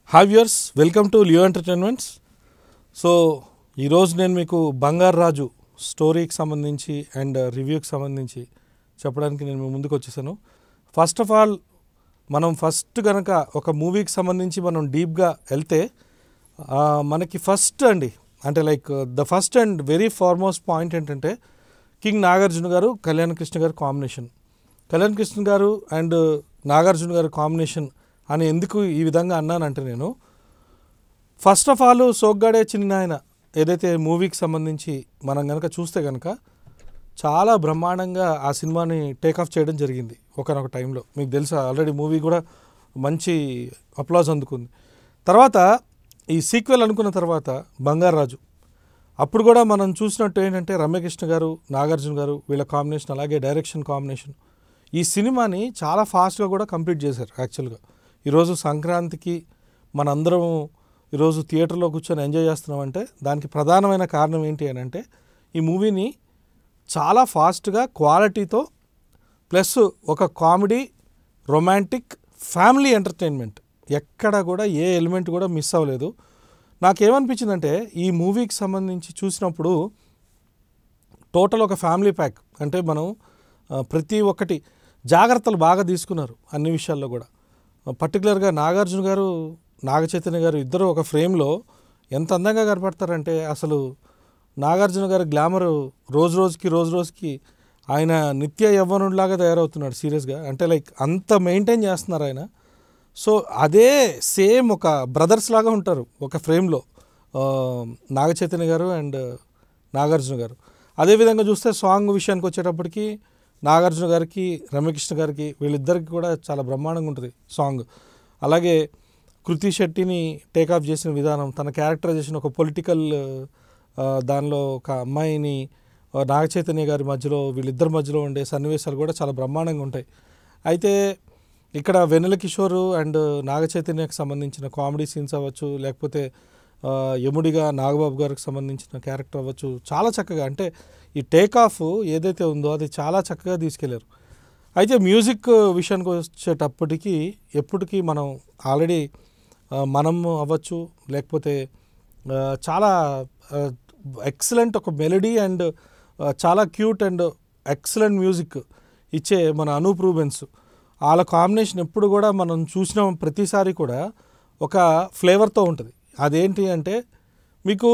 hi viewers welcome to Leo entertainments so ఈరోజు నేను మీకు బంగారు రాజు స్టోరీకి సంబంధించి అండ్ రివ్యూకి సంబంధించి చెప్పడానికి నేను మీ ముందుకు వచ్చేసాను ఫస్ట్ ఆఫ్ ఆల్ మనం ఫస్ట్ కనుక ఒక మూవీకి సంబంధించి మనం డీప్గా వెళ్తే ఆ, మనకి ఫస్ట్ అండి అంటే like the first and very foremost point ఏంటంటే కింగ్ నాగార్జున గారు కళ్యాణ్ కృష్ణ గారు కాంబినేషన్ కళ్యాణ్ కృష్ణ గారు అండ్ నాగార్జున గారు కాంబినేషన్ అని ఎందుకు ఈ విధంగా అన్నానంటే నేను ఫస్ట్ ఆఫ్ ఆల్ సోగ్గాడే చిన్న ఆయన ఏదైతే మూవీకి సంబంధించి మనం కనుక చూస్తే కనుక చాలా బ్రహ్మాండంగా ఆ సినిమాని టేక్ ఆఫ్ చేయడం జరిగింది ఒకనొక టైంలో మీకు తెలుసా ఆల్రెడీ మూవీ కూడా మంచి అప్లాజ్ అందుకుంది తర్వాత ఈ సీక్వెల్ అనుకున్న తర్వాత బంగారాజు అప్పుడు కూడా మనం చూసినట్టు ఏంటంటే రమ్యకృష్ణ గారు నాగార్జున గారు వీళ్ళ కాంబినేషన్ అలాగే డైరెక్షన్ కాంబినేషన్ ఈ సినిమాని చాలా ఫాస్ట్గా కూడా కంప్లీట్ చేశారు యాక్చువల్గా ఈరోజు సంక్రాంతికి మనందరం ఈరోజు థియేటర్లో కూర్చొని ఎంజాయ్ చేస్తున్నామంటే దానికి ప్రధానమైన కారణం ఏంటి అని అంటే ఈ మూవీని చాలా ఫాస్ట్గా క్వాలిటీతో ప్లస్ ఒక కామెడీ రొమాంటిక్ ఫ్యామిలీ ఎంటర్టైన్మెంట్ ఎక్కడ కూడా ఏ ఎలిమెంట్ కూడా మిస్ అవ్వలేదు నాకేమనిపించిందంటే ఈ మూవీకి సంబంధించి చూసినప్పుడు టోటల్ ఒక ఫ్యామిలీ ప్యాక్ అంటే మనం ఆ, ప్రతి ఒక్కటి జాగ్రత్తలు బాగా తీసుకున్నారు అన్ని విషయాల్లో కూడా పర్టికులర్గా నాగార్జున గారు నాగ చైతన్య గారు ఇద్దరు ఒక ఫ్రేమ్లో ఎంత అందంగా కనపడతారంటే అసలు నాగార్జున గారి గ్లామర్ రోజు రోజుకి రోజు రోజుకి ఆయన నిత్య యవ్వనుడిలాగా తయారవుతున్నాడు సీరియస్గా అంటే లైక్ అంత మెయింటైన్ చేస్తున్నారు ఆయన సో అదే సేమ్ ఒక బ్రదర్స్ లాగా ఉంటారు ఒక ఫ్రేమ్లో నాగ చైతన్య గారు అండ్ నాగార్జున గారు అదేవిధంగా చూస్తే సాంగ్ విషయానికి వచ్చేటప్పటికి నాగార్జున గారికి రమ్యకృష్ణ గారికి వీళ్ళిద్దరికి కూడా చాలా బ్రహ్మాండంగా ఉంటుంది సాంగ్ అలాగే కృతి శెట్టిని టేకాఫ్ చేసిన విధానం తన క్యారెక్టరైజేషన్ ఒక పొలిటికల్ దానిలో ఒక అమ్మాయిని ఆ, నాగ చైతన్య గారి మధ్యలో వీళ్ళిద్దరి మధ్యలో ఉండే సన్నివేశాలు కూడా చాలా బ్రహ్మాండంగా ఉంటాయి అయితే ఇక్కడ వెన్నెల కిషోర్ అండ్ నాగ చైతన్యకి సంబంధించిన కామెడీ సీన్స్ అవ్వచ్చు లేకపోతే ఆ, యముడిగా నాగబాబు గారికి సంబంధించిన క్యారెక్టర్ అవ్వచ్చు చాలా చక్కగా అంటే ఈ టేక్ ఆఫ్ ఏదైతే ఉందో అది చాలా చక్కగా తీసుకెళ్లారు అయితే మ్యూజిక్ విషయానికి వచ్చేటప్పటికి ఎప్పటికీ మనం ఆల్రెడీ మనం అవ్వచ్చు లేకపోతే ఆ, చాలా ఎక్సలెంట్ ఒక మెలడీ అండ్ చాలా క్యూట్ అండ్ ఎక్సలెంట్ మ్యూజిక్ ఇచ్చే మన అనూప్ రూబెన్స్ వాళ్ళ కాంబినేషన్ ఎప్పుడు కూడా మనం చూసిన ప్రతిసారి కూడా ఒక ఫ్లేవర్తో ఉంటుంది అదేంటి అంటే మీకు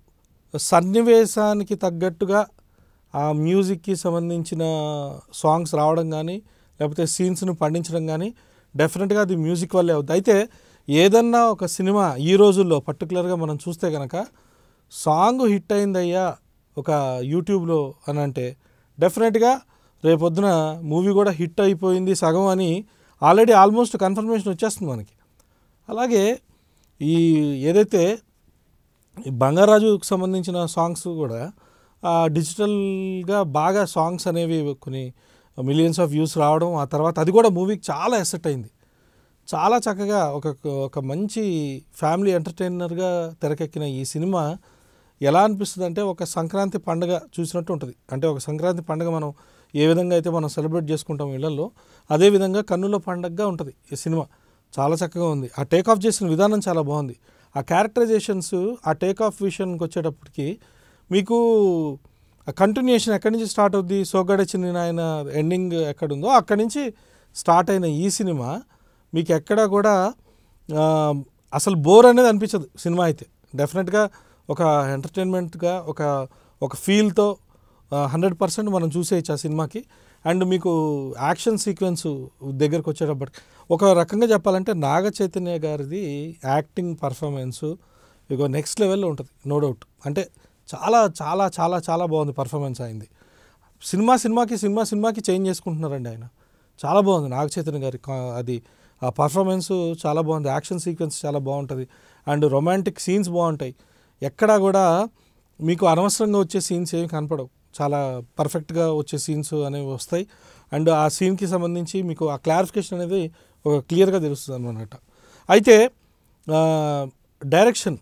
సన్నివేశానికి తగ్గట్టుగా ఆ మ్యూజిక్కి సంబంధించిన సాంగ్స్ రావడం కానీ లేకపోతే సీన్స్ను పండించడం కానీ డెఫినెట్గా అది మ్యూజిక్ వల్లే అవుతుంది అయితే ఏదన్నా ఒక సినిమా ఈ రోజుల్లో పర్టికులర్గా మనం చూస్తే కనుక సాంగ్ హిట్ అయిందయ్యా ఒక యూట్యూబ్లో అని అంటే డెఫినెట్గా రేపొద్దున మూవీ కూడా హిట్ అయిపోయింది సగం అని ఆల్రెడీ ఆల్మోస్ట్ కన్ఫర్మేషన్ వచ్చేస్తుంది మనకి అలాగే ఈ ఏదైతే ఈ బంగారాజుకు సంబంధించిన సాంగ్స్ కూడా ఆ, డిజిటల్గా బాగా సాంగ్స్ అనేవి కొన్ని మిలియన్స్ ఆఫ్ వ్యూస్ రావడం ఆ తర్వాత అది కూడా మూవీకి చాలా ఎసెట్ అయింది చాలా చక్కగా ఒక ఒక మంచి ఫ్యామిలీ ఎంటర్టైనర్గా తెరకెక్కిన ఈ సినిమా ఎలా అనిపిస్తుంది అంటే ఒక సంక్రాంతి పండుగ చూసినట్టు ఉంటుంది అంటే ఒక సంక్రాంతి పండుగ మనం ఏ విధంగా అయితే మనం సెలబ్రేట్ చేసుకుంటాం ఇళ్లలో అదేవిధంగా కన్నుల పండగగా ఉంటుంది ఈ సినిమా చాలా చక్కగా ఉంది ఆ టేక్ ఆఫ్ చేసిన విధానం చాలా బాగుంది ఆ క్యారెక్టరైజేషన్స్ ఆ టేక్ ఆఫ్ విషయానికి వచ్చేటప్పటికి మీకు ఆ కంటిన్యూషన్ ఎక్కడి నుంచి స్టార్ట్ అవుద్ది సోగడ చిన్న ఆయన ఎండింగ్ ఎక్కడుందో అక్కడి నుంచి స్టార్ట్ అయిన ఈ సినిమా మీకు ఎక్కడ కూడా ఆ, అసలు బోర్ అనేది అనిపించదు సినిమా అయితే డెఫినెట్గా ఒక ఎంటర్టైన్మెంట్గా ఒక ఒక ఫీల్తో హండ్రెడ్ పర్సెంట్ మనం చూసేయచ్చు ఆ సినిమాకి అండ్ మీకు యాక్షన్ సీక్వెన్స్ దగ్గరకు వచ్చేటప్పటికి ఒక రకంగా చెప్పాలంటే నాగ చైతన్య గారిది యాక్టింగ్ పర్ఫార్మెన్స్ ఇక నెక్స్ట్ లెవెల్లో ఉంటుంది నో డౌట్ అంటే చాలా చాలా చాలా చాలా బాగుంది పర్ఫార్మెన్స్ అయింది సినిమా సినిమాకి సినిమా సినిమాకి చేంజ్ చేసుకుంటున్నారండి ఆయన చాలా బాగుంది నాగ చైతన్య గారి కా- అది ఆ పర్ఫార్మెన్స్ చాలా బాగుంది యాక్షన్ సీక్వెన్స్ చాలా బాగుంటుంది అండ్ రొమాంటిక్ సీన్స్ బాగుంటాయి ఎక్కడా కూడా మీకు అనవసరంగా వచ్చే సీన్స్ ఏమి కనపడవు చాలా పర్ఫెక్ట్గా వచ్చే సీన్స్ అనేవి వస్తాయి అండ్ ఆ సీన్కి సంబంధించి మీకు ఆ క్లారిఫికేషన్ అనేది ఒక క్లియర్గా తెలుస్తుంది అనమాట అయితే ఆ, డైరెక్షన్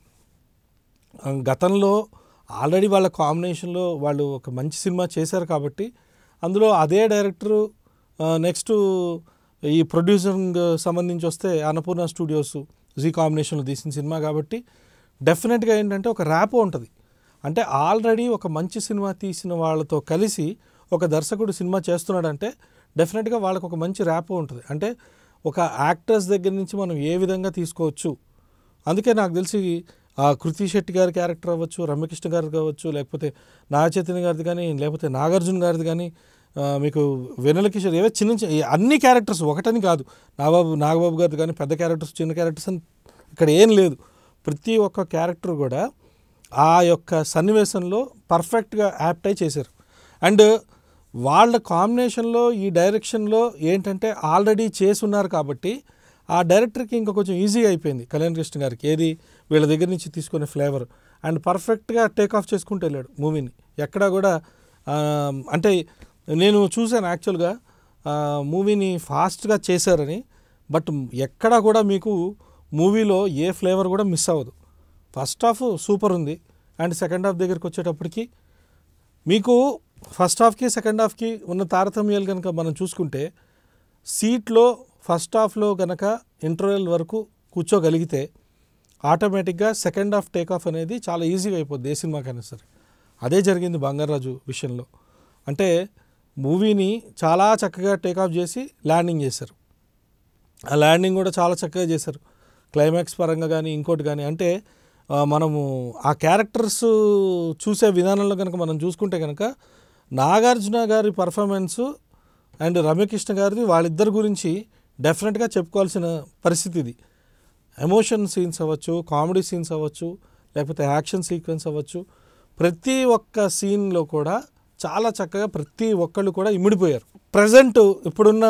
ఆ, గతంలో ఆల్రెడీ వాళ్ళ కాంబినేషన్లో వాళ్ళు ఒక మంచి సినిమా చేశారు కాబట్టి అందులో అదే డైరెక్టరు నెక్స్ట్ ఈ ప్రొడ్యూసరింగ్ సంబంధించి వస్తే అన్నపూర్ణ స్టూడియోస్ జీ కాంబినేషన్లో తీసిన సినిమా కాబట్టి డెఫినెట్గా ఏంటంటే ఒక ర్యాపో ఉంటుంది అంటే ఆల్రెడీ ఒక మంచి సినిమా తీసిన వాళ్ళతో కలిసి ఒక దర్శకుడు సినిమా చేస్తున్నాడంటే డెఫినెట్గా వాళ్ళకు ఒక మంచి ర్యాపో ఉంటుంది అంటే ఒక యాక్టర్స్ దగ్గర నుంచి మనం ఏ విధంగా తీసుకోవచ్చు అందుకే నాకు తెలిసి ఆ కృతి శెట్టి గారి క్యారెక్టర్ అవ్వచ్చు రమ్యకృష్ణ గారిది కావచ్చు లేకపోతే నాగచైతన్య గారిది కానీ లేకపోతే నాగార్జున గారిది కానీ ఆ, మీకు వెన్నెల కిషోర్ ఏవో చిన్న చిన్న ఈ అన్ని క్యారెక్టర్స్ ఒకటని కాదు నాగబాబు నాగబాబు గారిది కానీ పెద్ద క్యారెక్టర్స్ చిన్న క్యారెక్టర్స్ అని ఇక్కడ ఏం లేదు ప్రతి ఒక్క క్యారెక్టర్ కూడా ఆ యొక్క సన్నివేశంలో పర్ఫెక్ట్గా యాప్ట్ అయి చేశారు అండ్ వాళ్ళ కాంబినేషన్లో ఈ డైరెక్షన్లో ఏంటంటే ఆల్రెడీ చేసి ఉన్నారు కాబట్టి ఆ డైరెక్టర్కి ఇంకా కొంచెం ఈజీ అయిపోయింది కళ్యాణ్ కృష్ణ గారికి ఏది వీళ్ళ దగ్గర నుంచి తీసుకునే ఫ్లేవర్ అండ్ పర్ఫెక్ట్గా టేక్ ఆఫ్ చేసుకుంటూ వెళ్ళాడు మూవీని ఎక్కడా కూడా ఆ, అంటే నేను చూశాను యాక్చువల్గా ఆ, మూవీని ఫాస్ట్గా చేశారని బట్ ఎక్కడా కూడా మీకు మూవీలో ఏ ఫ్లేవర్ కూడా మిస్ అవ్వదు ఫస్ట్ హాఫ్ సూపర్ ఉంది అండ్ సెకండ్ హాఫ్ దగ్గరికి వచ్చేటప్పటికి మీకు ఫస్ట్ హాఫ్కి సెకండ్ హాఫ్కి ఉన్న తారతమ్యాలు కనుక మనం చూసుకుంటే సీట్లో ఫస్ట్ హాఫ్లో కనుక ఇంటర్వెల్ వరకు కూర్చోగలిగితే ఆటోమేటిక్గా సెకండ్ హాఫ్ టేక్ ఆఫ్ అనేది చాలా ఈజీగా అయిపోద్ది ఏ సినిమాకైనా సరే అదే జరిగింది బంగారాజు విషయంలో అంటే మూవీని చాలా చక్కగా టేక్ ఆఫ్ చేసి ల్యాండింగ్ చేశారు ఆ ల్యాండింగ్ కూడా చాలా చక్కగా చేశారు క్లైమాక్స్ పరంగా కానీ ఇంకోటి కానీ అంటే ఆ, మనము ఆ క్యారెక్టర్స్ చూసే విధానంలో కనుక మనం చూసుకుంటే కనుక నాగార్జున గారి పర్ఫార్మెన్స్ అండ్ రమ్యకృష్ణ గారిది వాళ్ళిద్దరి గురించి డెఫినెట్గా చెప్పుకోవాల్సిన పరిస్థితి ఇది ఎమోషన్ సీన్స్ అవ్వచ్చు కామెడీ సీన్స్ అవ్వచ్చు లేకపోతే యాక్షన్ సీక్వెన్స్ అవ్వచ్చు ప్రతి ఒక్క సీన్లో కూడా చాలా చక్కగా ప్రతి ఒక్కళ్ళు కూడా ఇమిడిపోయారు ప్రజెంట్ ఇప్పుడున్న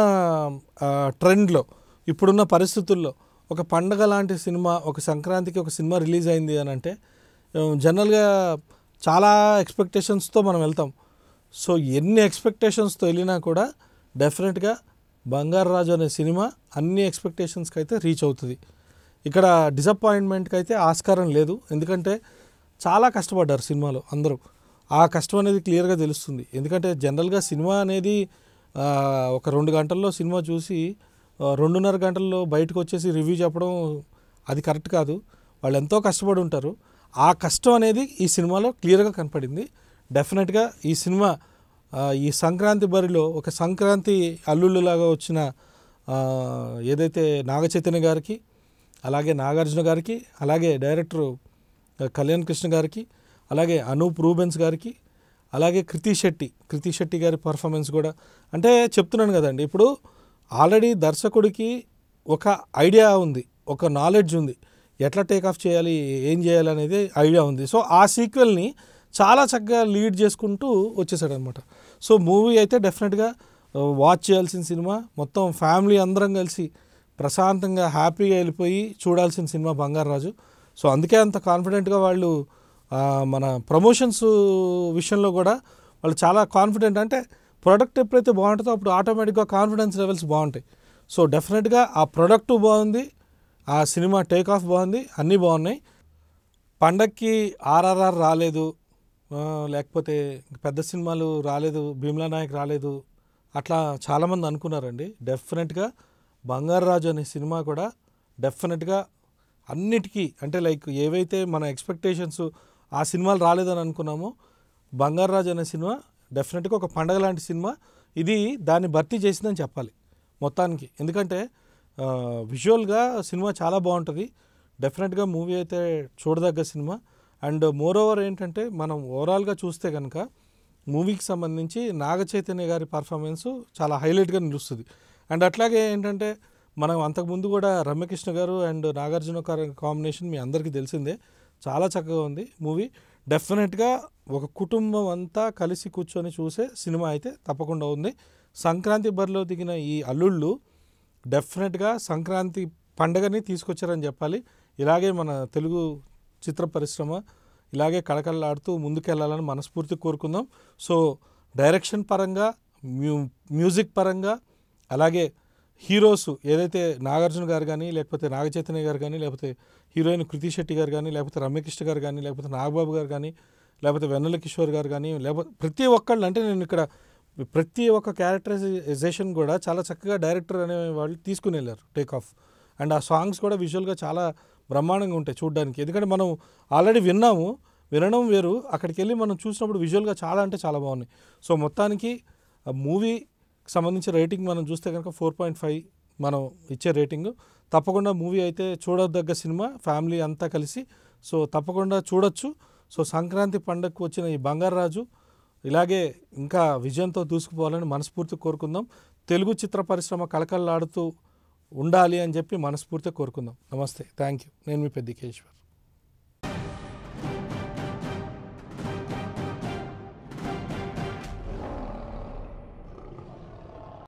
ఆ, ట్రెండ్లో ఇప్పుడున్న పరిస్థితుల్లో ఒక పండగ లాంటి సినిమా ఒక సంక్రాంతికి ఒక సినిమా రిలీజ్ అయింది అని అంటే ఆ, జనరల్గా చాలా ఎక్స్పెక్టేషన్స్తో మనం వెళ్తాం సో ఎన్ని ఎక్స్పెక్టేషన్స్తో వెళ్ళినా కూడా డెఫినెట్గా బంగారు రాజు అనే సినిమా అన్ని ఎక్స్పెక్టేషన్స్కి అయితే రీచ్ అవుతుంది ఇక్కడ డిసప్పాయింట్మెంట్కి అయితే ఆస్కారం లేదు ఎందుకంటే చాలా కష్టపడ్డారు సినిమాలో అందరూ ఆ కష్టం అనేది క్లియర్గా తెలుస్తుంది ఎందుకంటే జనరల్గా సినిమా అనేది ఆ, ఒక రెండు గంటల్లో సినిమా చూసి ఆ, రెండున్నర గంటల్లో బయటకు వచ్చేసి రివ్యూ చెప్పడం అది కరెక్ట్ కాదు వాళ్ళు ఎంతో కష్టపడి ఉంటారు ఆ కష్టం అనేది ఈ సినిమాలో క్లియర్గా కనపడింది డెఫినెట్గా ఈ సినిమా ఆ, ఈ సంక్రాంతి బరిలో ఒక సంక్రాంతి అల్లుళ్ళలాగా వచ్చిన ఆ, ఏదైతే నాగ చైతన్య గారికి అలాగే నాగార్జున గారికి అలాగే డైరెక్టరు ఆ, కళ్యాణ్ కృష్ణ గారికి అలాగే అనూప్ రూబెన్స్ గారికి అలాగే కృతి శెట్టి కృతి శెట్టి గారి పర్ఫార్మెన్స్ కూడా అంటే చెప్తున్నాను కదండి ఇప్పుడు ఆల్రెడీ దర్శకుడికి ఒక ఐడియా ఉంది ఒక నాలెడ్జ్ ఉంది ఎట్లా టేక్ ఆఫ్ చేయాలి ఏం చేయాలి అనేది ఐడియా ఉంది సో ఆ సీక్వెల్ని చాలా చక్కగా లీడ్ చేసుకుంటూ వచ్చేసాడు అనమాట సో మూవీ అయితే డెఫినెట్గా వాచ్ చేయాల్సిన సినిమా మొత్తం ఫ్యామిలీ అందరం కలిసి ప్రశాంతంగా హ్యాపీగా వెళ్ళిపోయి చూడాల్సిన సినిమా బంగారాజు సో అందుకే అంత కాన్ఫిడెంట్గా వాళ్ళు ఆ, మన ప్రమోషన్స్ విషయంలో కూడా వాళ్ళు చాలా కాన్ఫిడెంట్ అంటే ప్రోడక్ట్ ఎప్పుడైతే బాగుంటుందో అప్పుడు ఆటోమేటిక్గా కాన్ఫిడెన్స్ లెవెల్స్ బాగుంటాయి సో డెఫినెట్గా ఆ ప్రోడక్ట్ బాగుంది ఆ సినిమా టేక్ ఆఫ్ బాగుంది అన్నీ బాగున్నాయి పండక్కి ఆర్ఆర్ఆర్ రాలేదు ఆ, లేకపోతే పెద్ద సినిమాలు రాలేదు భీమ్లా నాయక్ రాలేదు అట్లా చాలామంది అనుకున్నారండి డెఫినెట్గా బంగారు రాజు అనే సినిమా కూడా డెఫినెట్గా అన్నిటికీ అంటే లైక్ ఏవైతే మన ఎక్స్పెక్టేషన్స్ ఆ సినిమాలు రాలేదని అనుకున్నామో బంగారు రాజు అనే సినిమా డెఫినెట్గా ఒక పండగ లాంటి సినిమా ఇది దాన్ని భర్తీ చేసిందని చెప్పాలి మొత్తానికి ఎందుకంటే విజువల్గా సినిమా చాలా బాగుంటుంది డెఫినెట్గా మూవీ అయితే చూడదగ్గ సినిమా అండ్ మోర్ ఓవర్ ఏంటంటే మనం ఓవరాల్గా చూస్తే కనుక మూవీకి సంబంధించి నాగ చైతన్య గారి పర్ఫార్మెన్స్ చాలా హైలైట్గా నిలుస్తుంది అండ్ అట్లాగే ఏంటంటే మనం అంతకుముందు కూడా రమ్యకృష్ణ గారు అండ్ నాగార్జున గారి కాంబినేషన్ మీ అందరికీ తెలిసిందే చాలా చక్కగా ఉంది మూవీ డెఫినెట్గా ఒక కుటుంబం అంతా కలిసి కూర్చొని చూసే సినిమా అయితే తప్పకుండా ఉంది సంక్రాంతి బరిలో దిగిన ఈ అల్లుళ్ళు డెఫినెట్గా సంక్రాంతి పండగని తీసుకొచ్చారని చెప్పాలి ఇలాగే మన తెలుగు చిత్ర పరిశ్రమ ఇలాగే కళకళలాడుతూ ముందుకెళ్ళాలని మనస్ఫూర్తి కోరుకుందాం సో డైరెక్షన్ పరంగా మ్యూ మ్యూజిక్ పరంగా అలాగే హీరోస్ ఏదైతే నాగార్జున గారు కానీ లేకపోతే నాగచైతన్య గారు కానీ లేకపోతే హీరోయిన్ కృతి శెట్టి గారు కానీ లేకపోతే రమ్యకృష్ణ గారు కానీ లేకపోతే నాగబాబు గారు కానీ లేకపోతే వెన్నెల కిషోర్ గారు కానీ లేకపోతే ప్రతి ఒక్కళ్ళు అంటే నేను ఇక్కడ ప్రతి ఒక్క క్యారెక్టరైజేషన్ కూడా చాలా చక్కగా డైరెక్టర్ అనే వాళ్ళు తీసుకుని వెళ్ళారు టేక్ ఆఫ్ అండ్ ఆ సాంగ్స్ కూడా విజువల్గా చాలా బ్రహ్మాండంగా ఉంటాయి చూడడానికి ఎందుకంటే మనం ఆల్రెడీ విన్నాము వినడం వేరు అక్కడికి వెళ్ళి మనం చూసినప్పుడు విజువల్గా చాలా అంటే చాలా బాగున్నాయి సో మొత్తానికి ఆ మూవీకి సంబంధించి రేటింగ్ మనం చూస్తే కనుక ఫోర్ పాయింట్ ఫైవ్ మనం ఇచ్చే రేటింగ్ తప్పకుండా మూవీ అయితే చూడదగ్గ సినిమా ఫ్యామిలీ అంతా కలిసి సో తప్పకుండా చూడొచ్చు సో సంక్రాంతి పండగకు వచ్చిన ఈ బంగారాజు ఇలాగే ఇంకా విజయంతో దూసుకుపోవాలని మనస్ఫూర్తి కోరుకుందాం తెలుగు చిత్ర పరిశ్రమ కళకళలాడుతూ ఉండాలి అని చెప్పి మనస్ఫూర్తిగా కోరుకుందాం నమస్తే థ్యాంక్ యూ నేను మీ పెద్ద కేశ్వర్